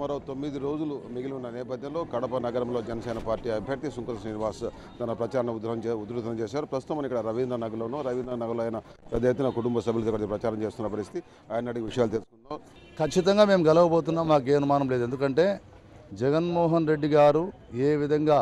మరో తొమ్మిది రోజులు మిగిలి ఉన్న నేపథ్యంలో కడప నగరంలో జనసేన పార్టీ అభ్యర్థి సుంకర శ్రీనివాస్ తన ప్రచారం ఉధృతం చే ఉధృతం చేశారు ప్రస్తుతం మనం ఇక్కడ రవీంద్ర నగర్లోనూ రవీంద్ర నగర్లో ఆయన పెద్ద ఎత్తున కుటుంబ సభ్యులతో కలిసి ప్రచారం చేస్తున్న పరిస్థితి ఆయన అడిగి విషయాలు తెలుసుకుందాం ఖచ్చితంగా మేము గెలవబోతున్నాం మాకు ఏ అనుమానం లేదు ఎందుకంటే జగన్మోహన్ రెడ్డి గారు ఏ విధంగా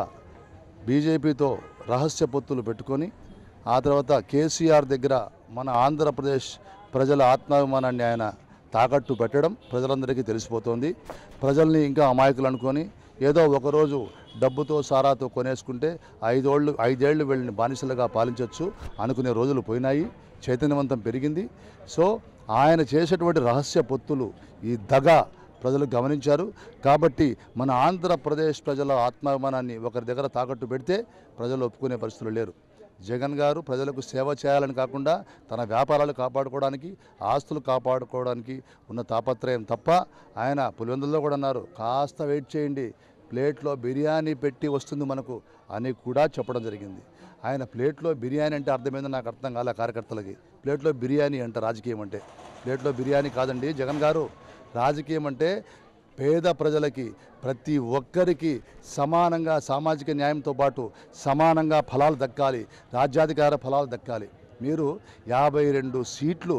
బీజేపీతో రహస్య పొత్తులు పెట్టుకొని ఆ తర్వాత కేసీఆర్ దగ్గర మన ఆంధ్రప్రదేశ్ ప్రజల ఆత్మాభిమానాన్ని ఆయన తాకట్టు పెట్టడం ప్రజలందరికీ తెలిసిపోతోంది ప్రజల్ని ఇంకా అమాయకులు అనుకొని ఏదో ఒకరోజు డబ్బుతో సారాతో కొనేసుకుంటే ఐదేళ్ళు ఐదేళ్లు వీళ్ళని బానిసలుగా పాలించవచ్చు అనుకునే రోజులు పోయినాయి చైతన్యవంతం పెరిగింది సో ఆయన చేసేటువంటి రహస్య పొత్తులు ఈ దగ ప్రజలు గమనించారు కాబట్టి మన ఆంధ్రప్రదేశ్ ప్రజల ఆత్మాభిమానాన్ని ఒకరి దగ్గర తాకట్టు పెడితే ప్రజలు ఒప్పుకునే పరిస్థితులు లేరు జగన్ గారు ప్రజలకు సేవ చేయాలని కాకుండా తన వ్యాపారాలు కాపాడుకోవడానికి ఆస్తులు కాపాడుకోవడానికి ఉన్న తాపత్రయం తప్ప ఆయన పులివెందుల్లో కూడా అన్నారు కాస్త వెయిట్ చేయండి ప్లేట్లో బిర్యానీ పెట్టి వస్తుంది మనకు అని కూడా చెప్పడం జరిగింది ఆయన ప్లేట్లో బిర్యానీ అంటే అర్థమైందో నాకు అర్థం కాలే కార్యకర్తలకి ప్లేట్లో బిర్యానీ అంట రాజకీయం అంటే ప్లేట్లో బిర్యానీ కాదండి జగన్ గారు రాజకీయం అంటే పేద ప్రజలకి ప్రతి ఒక్కరికి సమానంగా సామాజిక న్యాయంతో పాటు సమానంగా ఫలాలు దక్కాలి రాజ్యాధికార ఫలాలు దక్కాలి మీరు యాభై రెండు సీట్లు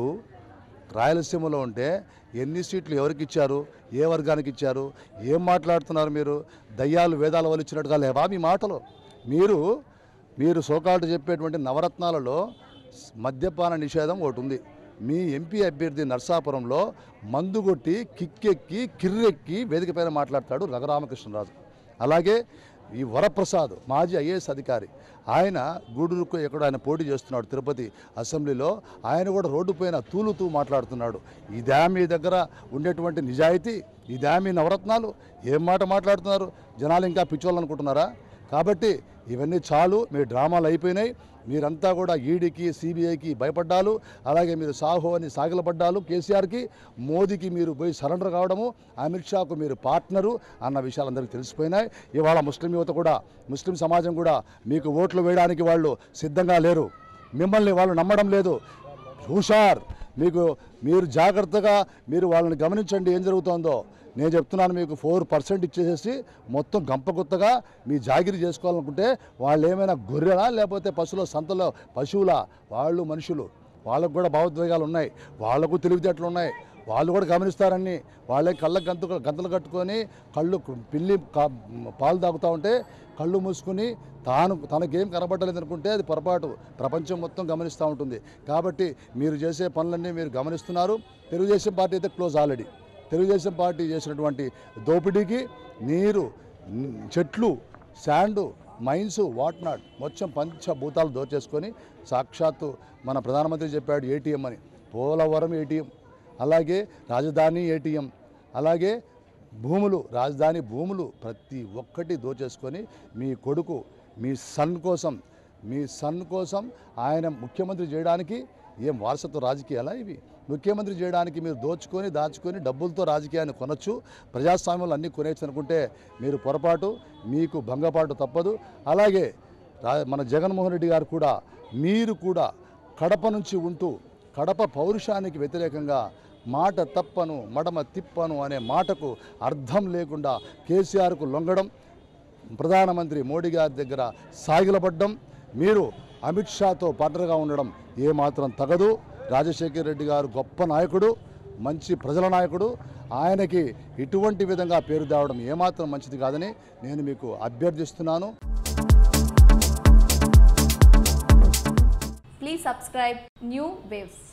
రాయలసీమలో ఉంటే ఎన్ని సీట్లు ఎవరికి ఇచ్చారు ఏ వర్గానికి ఇచ్చారు ఏం మాట్లాడుతున్నారు మీరు దయ్యాలు వేదాల వాళ్ళు ఇచ్చినట్టుగా లేవా మీ మాటలు మీరు మీరు సోకాల్ట్ చెప్పేటువంటి నవరత్నాలలో మద్యపాన నిషేధం ఒకటి ఉంది మీ ఎంపీ అభ్యర్థి నర్సాపురంలో మందు కొట్టి కిక్కెక్కి కిర్రెక్కి వేదిక పైన మాట్లాడతాడు రఘురామకృష్ణరాజు అలాగే ఈ వరప్రసాద్ మాజీ ఐఏఎస్ అధికారి ఆయన గూడూరుకు ఎక్కడో ఆయన పోటీ చేస్తున్నాడు తిరుపతి అసెంబ్లీలో ఆయన కూడా రోడ్డు పైన తూలుతూ మాట్లాడుతున్నాడు ఇదే మీ దగ్గర ఉండేటువంటి నిజాయితీ ఇదే మీ నవరత్నాలు ఏం మాట మాట్లాడుతున్నారు జనాలు ఇంకా పిచ్చోళ్ళు అనుకుంటున్నారా కాబట్టి ఇవన్నీ చాలు మీ డ్రామాలు అయిపోయినాయి మీరంతా కూడా ఈడీకి సిబిఐకి భయపడ్డాలు అలాగే మీరు సాహో అని సాగిలపడ్డాలు కేసీఆర్కి మోదీకి మీరు పోయి సరెండర్ కావడము అమిత్ షాకు మీరు పార్ట్నరు అన్న విషయాలు అందరికీ తెలిసిపోయినాయి ఇవాళ ముస్లిం యువత కూడా ముస్లిం సమాజం కూడా మీకు ఓట్లు వేయడానికి వాళ్ళు సిద్ధంగా లేరు మిమ్మల్ని వాళ్ళు నమ్మడం లేదు హుషార్ మీకు మీరు జాగ్రత్తగా మీరు వాళ్ళని గమనించండి ఏం జరుగుతోందో నేను చెప్తున్నాను మీకు ఫోర్ పర్సెంట్ ఇచ్చేసేసి మొత్తం గంపగుత్తగా మీ జాగిరి చేసుకోవాలనుకుంటే వాళ్ళు ఏమైనా గొర్రెలా లేకపోతే పశువుల సంతలో పశువులా వాళ్ళు మనుషులు వాళ్ళకు కూడా భావోద్వేగాలు ఉన్నాయి వాళ్ళకు తెలివితేటలు ఉన్నాయి వాళ్ళు కూడా గమనిస్తారని వాళ్ళే కళ్ళ గంతు గంతలు కట్టుకొని కళ్ళు పిల్లి కా- పాలు తాగుతూ ఉంటే కళ్ళు మూసుకుని తాను తనకేం కనబడలేదు అనుకుంటే అది పొరపాటు ప్రపంచం మొత్తం గమనిస్తూ ఉంటుంది కాబట్టి మీరు చేసే పనులన్నీ మీరు గమనిస్తున్నారు తెలుగుదేశం పార్టీ అయితే క్లోజ్ ఆల్రెడీ తెలుగుదేశం పార్టీ చేసినటువంటి దోపిడీకి నీరు న్- చెట్లు శాండు మైన్స్ వాట్ నాట్ మొత్తం పంచభూతాలు దోచేసుకొని సాక్షాత్తు మన ప్రధానమంత్రి చెప్పాడు ఏటీఎం అని పోలవరం ఏటీఎం అలాగే రాజధాని ఏటీఎం అలాగే భూములు రాజధాని భూములు ప్రతి ఒక్కటి దోచేసుకొని మీ కొడుకు మీ సన్ కోసం మీ సన్ కోసం ఆయన ముఖ్యమంత్రి చేయడానికి ఏం వారసత్వ రాజకీయాలా ఇవి ముఖ్యమంత్రి చేయడానికి మీరు దోచుకొని దాచుకొని డబ్బులతో రాజకీయాన్ని కొనొచ్చు ప్రజాస్వామ్యంలో అన్నీ కొనేచ్చు అనుకుంటే మీరు పొరపాటు మీకు భంగపాటు తప్పదు అలాగే రా- మన జగన్మోహన్ రెడ్డి గారు కూడా మీరు కూడా కడప నుంచి ఉంటూ కడప పౌరుషానికి వ్యతిరేకంగా మాట తప్పను మడమ తిప్పను అనే మాటకు అర్థం లేకుండా కేసీఆర్కు లొంగడం ప్రధానమంత్రి మోడీ గారి దగ్గర సాగిలపడ్డం మీరు అమిత్ షాతో పార్ట్నర్గా ఉండడం ఏమాత్రం తగదు రాజశేఖర్ రెడ్డి గారు గొప్ప నాయకుడు మంచి ప్రజల నాయకుడు ఆయనకి ఇటువంటి విధంగా పేరు తేవడం ఏమాత్రం మంచిది కాదని నేను మీకు అభ్యర్థిస్తున్నాను Please subscribe New Waves.